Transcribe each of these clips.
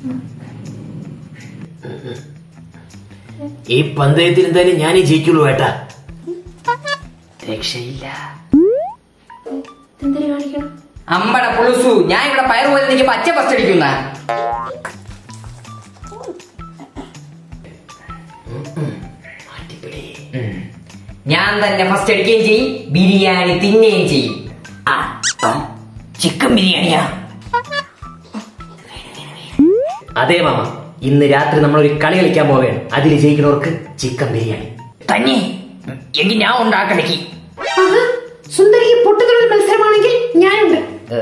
ഈ പന്തയത്തിൽ എന്തായാലും ഞാനേ ജയിക്കുള്ളൂ ഏട്ടാ രക്ഷയില്ല എന്തിനു കാണിക്കണം അമ്പട പുളുസു ഞാൻ ഇവിടെ പയർ പോലെ നിൽക്കുമ്പോ അച്ഛ ഫസ്റ്റ് അടിക്കുന്ന അടിപൊളി ഞാൻ തന്നെ ഫസ്റ്റ് അടിക്കുകയും ചെയ്യും ബിരിയാണി തിന്നുകയും ചെയ്യും ആ ആ, ചിക്കൻ ബിരിയാണിയാ അതെ മാമ ഇന്ന് രാത്രി നമ്മൾ ഒരു കളി കളിക്കാൻ പോവുകയാണ് അതിൽ ജയിക്കുന്നവർക്ക് ചിക്കൻ ബിരിയാണി തന്നെ എങ്കിൽ ഞാൻ ഉണ്ടാക്കണക്കി ആഹാ, സുന്ദരിക്ക് പൊട്ടുതൊഴിൽ മത്സരമാണെങ്കിൽ ഞാനുണ്ട്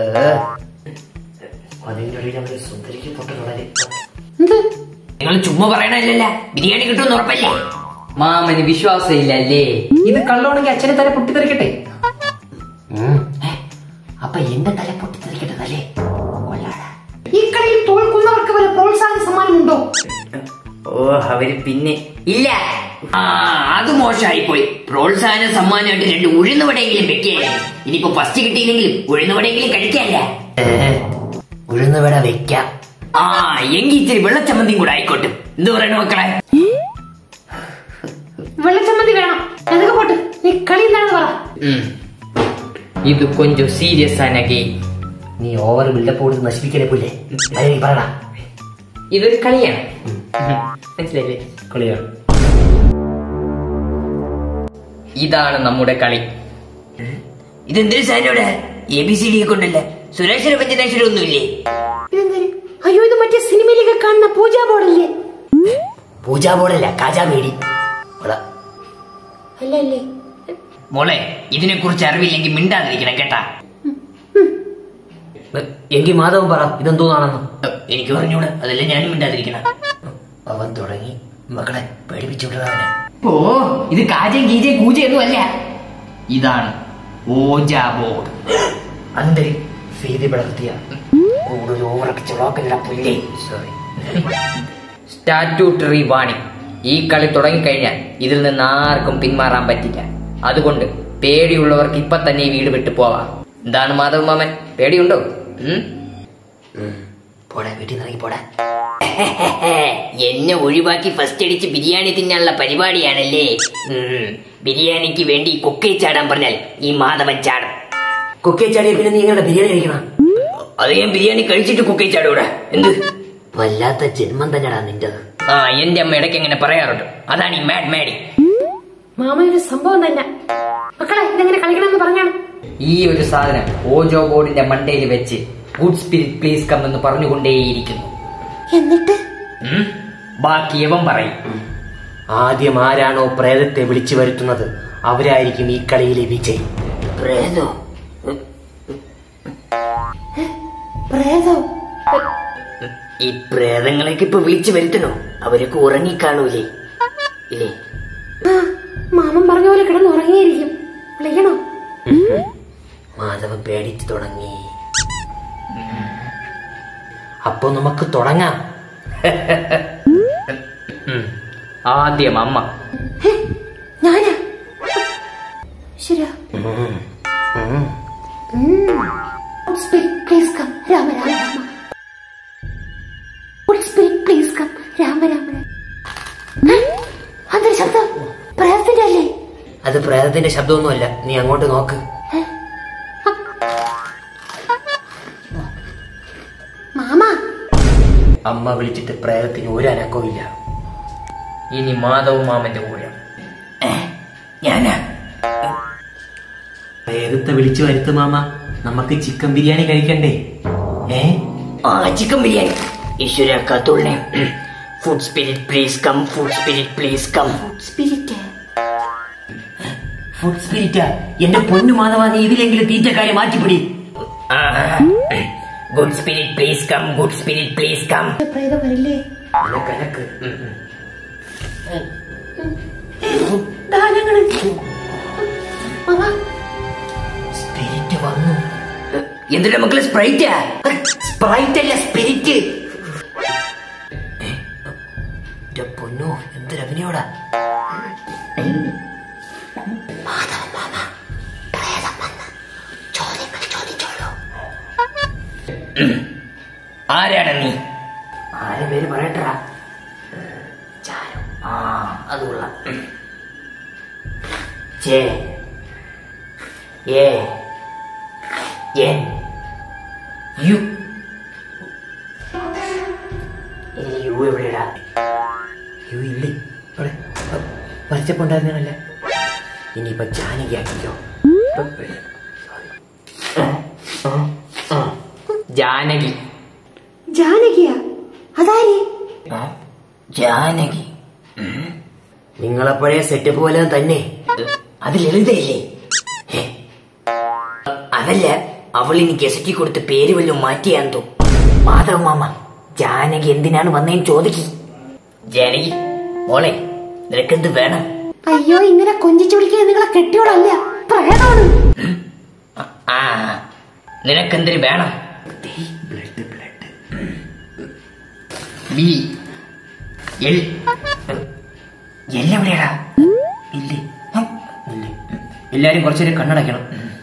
അതിൻ്റെ ഇടയിൽ അവര് സുന്ദരിക്ക് പൊട്ട് തുടരെ എന്ത് നിങ്ങൾ ചുമ്മാ പറയണല്ലല്ല ബിരിയാണി കിട്ടുമെന്ന് ഉറപ്പല്ലേ മാമന് വിശ്വാസം ഇല്ലല്ലേ ഇത് കള്ളോണെങ്കിൽ അച്ഛനെ തല പൊട്ടിത്തെറിക്കട്ടെ അപ്പൊ എന്റെ തല പൊട്ടിത്തെറിക്കട്ടതല്ലേ കൊള്ളാടാ ഈ കളിയിൽ തോൽക്കുന്നവർക്ക് വല്ല പ്രോത്സാഹന സമ്മാനമുണ്ടോ ഓ അവര് പിന്നെ ഇല്ല ആ അത് മോശമായി പോയി പ്രോത്സാഹന സമ്മാനമായിട്ട് രണ്ട് ഉഴുന്നുവടെയെങ്കിലും വെക്കേ ഇനിയിപ്പോ ഫസ്റ്റ് കിട്ടിയില്ലെങ്കിലും ഉഴുന്നുവടെയെങ്കിലും കഴിക്കാല്ല ഉഴുന്നുവട വെക്കാം ആ എങ്കിൽ ഇച്ചിരി വെള്ളച്ചമ്മന്തിയും കൂടെ ആയിക്കോട്ടെ എന്ത് പറയണു മക്കളെ വെള്ളച്ചമ്മന്തി വേണം അതൊക്കെ പോട്ട് നീ കളി എന്താണെന്ന് പറ ഉം. ഇത് കൊഞ്ചം സീരിയസ് ആണ് ഗെയിം നീ ഓവർ ബിൽഡപ്പ് കൊടുത്ത് നശിപ്പിക്കലേ പുല്ലേ അതെ പറയടാ ഇതൊരു കളിയാണ് മനസ്സിലായില്ലേ കളിയാണ് ഇതാണ് നമ്മുടെ കളി ഇതെന്തൊരു സാധനോടെ എ ബി സി ഡി കൊണ്ടല്ല സുരേശ്വര പഞ്ചനാശ്വരം ഒന്നുമില്ലേ ഇതെന്തായാലും അയ്യോ ഇത് മറ്റേ സിനിമയിലൊക്കെ കാണുന്ന പൂജാ ബോർഡല്ലേ പൂജാ ബോർഡല്ല കാജാ മേടി ഓളാ. അല്ല അല്ലേ മോളെ ഇതിനെ കുറിച്ച് അറിവില്ലെങ്കിൽ മിണ്ടാതിരിക്കണം കേട്ടാ എ- എങ്കിൽ മാധവൻ പറ ഇതെന്തോന്നാണെന്ന് എനിക്ക് പറഞ്ഞൂടെ അതല്ലേ ഞാനും മിണ്ടാതിരിക്കണം അവൻ തുടങ്ങി മക്കളെ പേടിപ്പിച്ചു വിടുന്നവനെ ഓ ഇത് കാജം ഗീജയും കൂജയൊന്നും അല്ല ഇതാണ് ഓജാ ബോർഡ് അന്തരി ഫീതി പിളർത്തിയ കൂടുതൽ ഓവറൊക്കെ ചുളാക്കല്ല പുല്ലേ സോറി സ്റ്റാറ്റ്യൂട്ടറി വാണിംഗ് ഈ കളി തുടങ്ങിക്കഴിഞ്ഞാൽ ഇതിൽ നിന്ന് ആർക്കും പിന്മാറാൻ പറ്റില്ല അതുകൊണ്ട് പേടിയുള്ളവർക്ക് ഇപ്പൊ തന്നെ ഈ വീട് വിട്ടു പോവാം എന്താണ് മാധവ് മാമൻ പേടിയുണ്ടോ ഉം? പോടാ വീട്ടിൽ നിന്ന് ഇറങ്ങി പോടാ എന്നെ ഒഴിവാക്കി ഫസ്റ്റ് അടിച്ച് ബിരിയാണി തിന്നാനുള്ള പരിപാടിയാണല്ലേ ഉം. ബിരിയാണിക്ക് വേണ്ടി കുക്കൈ ചാടാൻ പറഞ്ഞാൽ ഈ മാധവൻ ചാടും കൊക്കെ ചാടിയ പിന്നെ നീ എങ്ങനെ ബിരിയാണി കഴിക്കണം അത് ഞാൻ ബിരിയാണി കഴിച്ചിട്ട് കുക്കൈ ചാടൂടാ എന്ത് വല്ലാത്ത ജന്മം തന്നെടാ നിന്റത് ആ എന്റെ അമ്മ ഇടയ്ക്ക് എങ്ങനെ പറയാറുണ്ട് അതാണ് ഈ മാഡ് മാഡി മാമനൊരു സംഭവം തന്നെ മക്കളെ ഇതെങ്ങനെ കളിക്കണമെന്ന് പറഞ്ഞാണ് ഈ ഒരു സാധനം ഓജോ ബോർഡിന്റെ മണ്ടയിൽ വെച്ച് ഗുഡ് സ്പിരിറ്റ് പ്ലീസ് കം എന്ന് പറഞ്ഞുകൊണ്ടേയിരിക്കുന്നു എന്നിട്ട് ഉം? ബാക്കി യവൻ പറയും ആദ്യം ആരാണോ പ്രേതത്തെ വിളിച്ചു വരുത്തുന്നത് അവരായിരിക്കും ഈ കളിയിലെ വിജയി പ്രേതോ പ്രേതം ഈ പ്രേതങ്ങളൊക്കെ ഇപ്പൊ വിളിച്ചു വരുത്തണോ അവരൊക്കെ ഉറങ്ങിക്കാണൂലേ ഇല്ലേ ആ മാമൻ പറഞ്ഞ പോലെ കിടന്ന് ഉറങ്ങിയിരിക്കും വിളിക്കണോ മാധവൻ പേടിച്ചു തുടങ്ങി അപ്പൊ നമുക്ക് തുടങ്ങാം ഉം. ആദ്യം അമ്മ ഹേ, ഞാനാ ശരിയാ ഉം. ഉം. Good spirit, please come. Rama Rama Rama Good spirit, please come. Rama Rama Rama. ഹേ, അതൊരു ശബ്ദം പ്രേതത്തിന്റെ അല്ലേ അത് പ്രേതത്തിന്റെ ശബ്ദമൊന്നുമല്ല നീ അങ്ങോട്ട് നോക്ക് മാമ അമ്മ വിളിച്ചിട്ട് പ്രേതത്തിന് ഒരു അനക്കവും ഇല്ല ഇനി മാധവ് മാമന്റെ കൂടെ ഞാനാ പ്രേതത്തെ വിളിച്ചു വരുത്തു മാമ നമുക്ക് ചിക്കൻ ബിരിയാണി കഴിക്കണ്ടേ ഏ ആ ചിക്കൻ ബിരിയാണി ഈശ്വര കത്തുള്ളേ food spirit please come food spirit please come spirit food സ്പിരിറ്റാ എന്റെ പൊന്നു മാധവ നീ ഇതിലെങ്കിലും തീറ്റക്കാരെ മാറ്റിപ്പിടി good spirit please come good spirit please come പ്രേതം വരില്ലേ കനക്ക് ദാ ഞങ്ങള് മാമ സ്പിരിറ്റ് വന്നു എന്തിനാ മക്കളെ സ്പ്രൈറ്റാ സ്പ്രൈറ്റ് അല്ല സ്പിരിറ്റ് എന്റെ പൊന്നു എന്തൊരു അഭിനയോടാ ആരാണ് നീ ആരെ പേര് പറയട്ടാ ചാരു ആ അത് കൊള്ളാം ജെ എ എൻ യു ഇതിൽ യു എവിടെയാ യു ഇല്ലേ ഇവിടെ വരച്ചപ്പോണ്ടായിരുന്നല്ല ഇനിയിപ്പൊ ജാനകി ആക്കിക്കോ ജാനകി ജാനകിയാ അതാരി ജാനകി നിങ്ങളെപ്പോഴേ സെറ്റപ്പ് പോലെ തന്നെ അത് ലളിതയില്ലേ ഹേ. അതല്ല അവൾ ഇനി ഗസറ്റി കൊടുത്ത് പേര് വല്ലതും മാറ്റിയാന്ന് തോ മാധവ മാമ ജാനകി എന്തിനാണ് വന്നേന്ന് ചോദിക്കി ജാനകി മോളെ നിനക്കെന്ത് വേണം അയ്യോ ഇങ്ങനെ കൊഞ്ചിച്ചു വിളിക്കുന്നത് നിങ്ങളെ കെട്ടിയോളല്ല പ്രേതാണ് ആ നിനക്കെന്തിന് വേണം ബ്ലഡ് ബ്ലഡ് ബി എൽ എല്ലെവിടെയാടാ ഇല്ലേ ഹം. ഇല്ലേ എല്ലാരും കുറച്ചേരം കണ്ണടയ്ക്കണം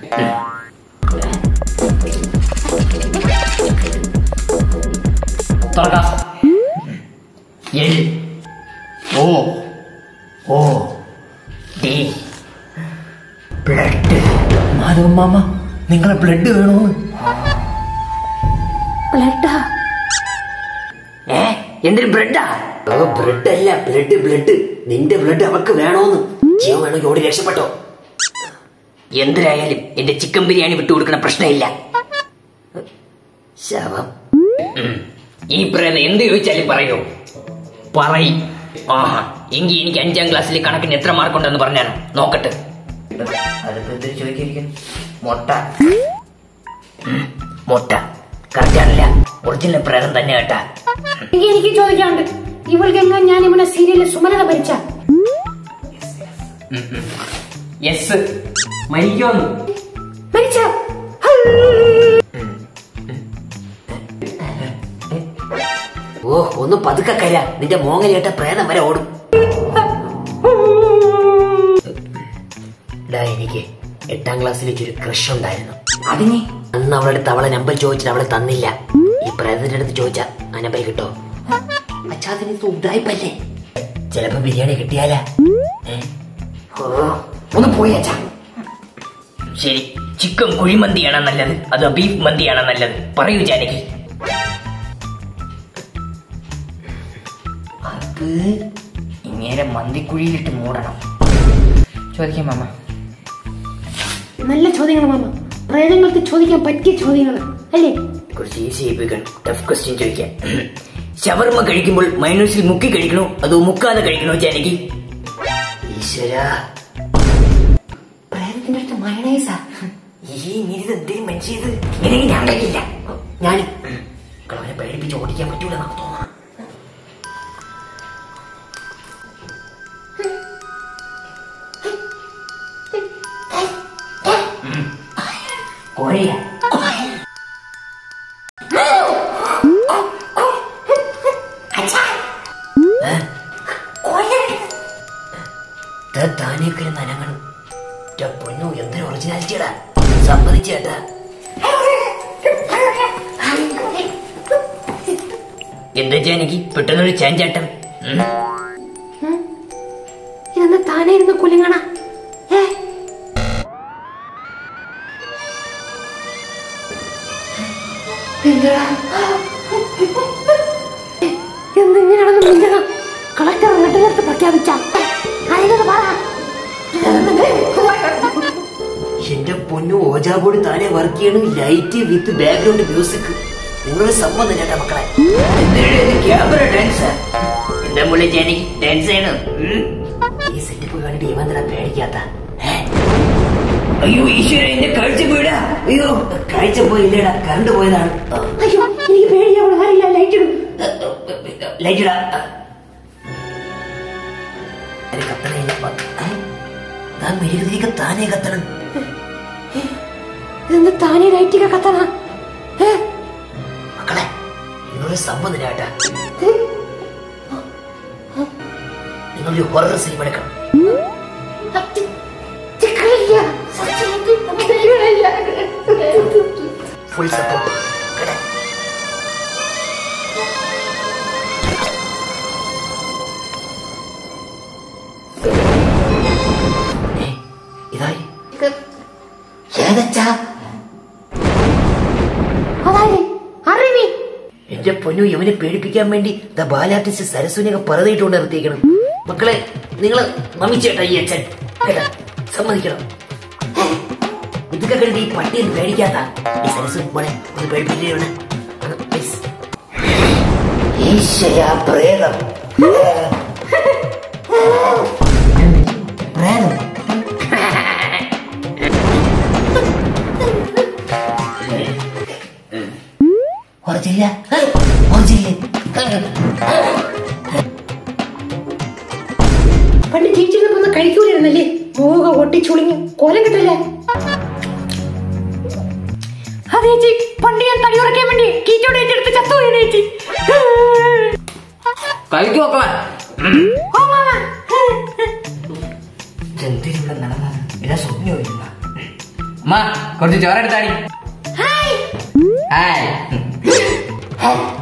തുറക്കാം L O O D blood Madhavan മാമ നിങ്ങളെ ബ്ലഡ് വേണോന്ന് ബ്ലഡാ ഏ എന്തൊരു ബ്രെഡാ ബ്ലഡ് അല്ല ബ്ലഡ് ബ്ലഡ് നിന്റെ ബ്ലഡ് അവക്ക് വേണോന്ന് ജീവ വേണമെങ്കിൽ ഓടി രക്ഷപ്പെട്ടോ എന്തിനായാലും എന്റെ ചിക്കൻ ബിരിയാണി വിട്ടുകൊടുക്കണ പ്രശ്നമില്ല ശവം ഉം. ഈ പ്രേതം എന്ത് ചോദിച്ചാലും പറയോ പറയും ആഹാ എങ്കിൽ എനിക്ക് അഞ്ചാം ക്ലാസ്സിൽ കണക്കിന് എത്ര മാർക്ക് ഉണ്ടെന്ന് പറഞ്ഞാണ് നോക്കട്ടെ അതിപ്പോ എന്തിനു ചോദിക്കാതിരിക്കുന്നു മുട്ട ഉം, മുട്ട കറക്റ്റാണല്ല ഒറിജിനൽ പ്രേതം തന്നെ കേട്ടാ എനിക്ക് എനിക്ക് ചോദിക്കാണ്ട് ഇവൾക്കെങ്ങാൻ ഞാൻ ഇവനെ സീരിയലിൽ സുമലത ഭരിച്ച യെസ് മരിക്കോന്ന് മരിച്ച ഓ ഒന്ന് പതുക്കെ കര നിന്റെ മോങ്ങലേട്ട പ്രേതം വരെ ഓടും ഡാ എനിക്ക് എട്ടാം ക്ലാസ്സിലേക്ക് ഒരു ക്രഷ് ഉണ്ടായിരുന്നു അതിനെ അന്ന് അവളുടെ അടുത്ത് അവളെ നമ്പർ ചോദിച്ചിട്ട് അവളെ തന്നില്ല ഈ പ്രേതത്തിന്റെ അടുത്ത് ചോദിച്ചാ ആ നമ്പർ കിട്ടോ അച്ഛാ അതിന് ഉദ്ധായിപ്പല്ലേ ചിലപ്പോ ബിരിയാണി കിട്ടിയാലാ ഏ? ഓ, ഒന്ന് പോയി അച്ഛാ ശരി ചിക്കൻ കുഴിമന്തിയാണോ നല്ലത് അതോ ബീഫ് മന്തിയാണോ നല്ലത് പറയൂ ജാനകി അത് ഇങ്ങനെ മന്തിക്കുഴിയിലിട്ട് മൂടണം ചോദിക്കാം മാമ നല്ല ചോദ്യങ്ങൾ മാമ പ്രേതങ്ങൾക്ക് ചോദിക്കാൻ പറ്റിയ ചോദ്യങ്ങൾ അല്ലേ കുറച്ച് ഈസി ആയിപ്പോയിക്കണം ടഫ് ക്വസ്റ്റ്യൻ ചോദിക്കാം ഷവർമ്മ കഴിക്കുമ്പോൾ മൈനൂസിൽ മുക്കി കഴിക്കണോ അതോ മുക്കാതെ കഴിക്കണോ ജാനകി ഈശ്വരാ പ്രേതത്തിന്റെ അടുത്ത് മയണൈസാ ഈ നിരിത് എന്തേലും മനുഷ്യത് ഇങ്ങനെ ഞാൻ കഴിക്കില്ല ഞാനും കളവനെ പേടിപ്പിച്ച് ഓടിക്കാൻ പറ്റൂല നമുക്ക് തോന്നണം കോഴയാ താനേക്കര നനങ്ങളും പൊന്നു എന്തൊരു ഒറിജിനാലിറ്റിയടാ സമ്മതിച്ചേട്ടാ എന്താ ജാനകി പെട്ടെന്നൊരു ചാഞ്ചാട്ടം ഉം. ഇതെന്ന് താനേ ഇരുന്ന് കുലുങ്ങണ ഏ എന്താ എന്തിങ്ങനെയാണെന്ന് മിണ്ടണം കളക്ടർ വീട്ടിലെടുത്ത് പ്രഖ്യാപിച്ച അതിനത് പറ എന്റെ പൊന്നു ഓജാബോർഡ് താനെ വർക്ക് ചെയ്യണം ലൈറ്റ് വിത്ത് ബാക്ക്ഗ്രൗണ്ട് മ്യൂസിക് നിങ്ങളൊരു സമ്മതം ചേട്ടാ മക്കളെ ക്യാമറ ഡാൻസ് എന്താ മുള്ള ജാനകി ഡാൻസ് ചെയ്യണം ഉം. ഈ സെറ്റപ്പ് കണ്ടിട്ട് ഇവന്തിനാ പേടിക്കാത്ത ഏ? അയ്യോ ഈശ്വര എന്റെ കാഴ്ച പോയിടാ അയ്യോ കാഴ്ച പോയില്ലേടാ കറണ്ട് പോയതാണ് ആ, അയ്യോ എനിക്ക് പേടിയാവണം ആരില്ല ലൈറ്റ് ഇടും ലൈറ്റിടാ അത് കത്തണയില്ല ഏ? താൻ മെഴുകുതിരിക്ക് താനേ കത്തണം ഇതെന്ത് താനേ ലൈറ്റൊക്കെ കത്തണ ഏ മക്കളെ നിങ്ങളൊരു സമ്മതം ചേട്ടാ നിങ്ങളൊരു ഹൊറർ സിനിമ എടുക്കണം അത്തി- ചിക്കനില്ല. സത്യത്തിൽ ചിക്കനില്ല. ഫുൾ സപ്പോർട്ട് എന്റെ പൊന്നു ഇവനെ പേടിപ്പിക്കാൻ വേണ്ടി ദ ബാലാർട്ടിസ്റ്റ് സരസ്വനിയൊക്കെ പറതിയിട്ടുകൊണ്ട് നിർത്തിയേക്കണം മക്കളെ നിങ്ങള് നമിച്ചേട്ടാ ഈ അച്ഛൻ കേട്ടാ സമ്മതിക്കണം ഇതൊക്കെ കണ്ട് ഈ പട്ടിയൊന്നും പേടിക്കാത്ത ഈ സരസ്വനി മോളെ ഒന്ന് പേടിപ്പിക്കില്ലേ ഇവനെ? ഒന്ന് please. ഈശ്വരാ, പ്രേതം പ്രേതം ഉറച്ചില്ല ഉറച്ചില്ലേ പണ്ട് ജീവിച്ചിരുന്നപ്പോ കഴിക്കൂലായിരുന്നല്ലേ മൂക ഒട്ടിച്ചുളിങ്ങി കോലം കിട്ടല്ലേ അതെ ചേച്ചി പണ്ട് ഞാൻ തടി ഉറക്കാൻ വേണ്ടി കീറ്റോടെ ഏറ്റെടുത്ത് ചത്തു വീണ ചേച്ചി കഴിക്കു മക്കളെ ആ മാമ. എന്തിനുള്ള നടന്നാണ് ഇതാ സ്വപ്നം വരുന്ന അമ്മ കുറച്ച് ചോറെടുത്താടി ഹായ് ഹായ്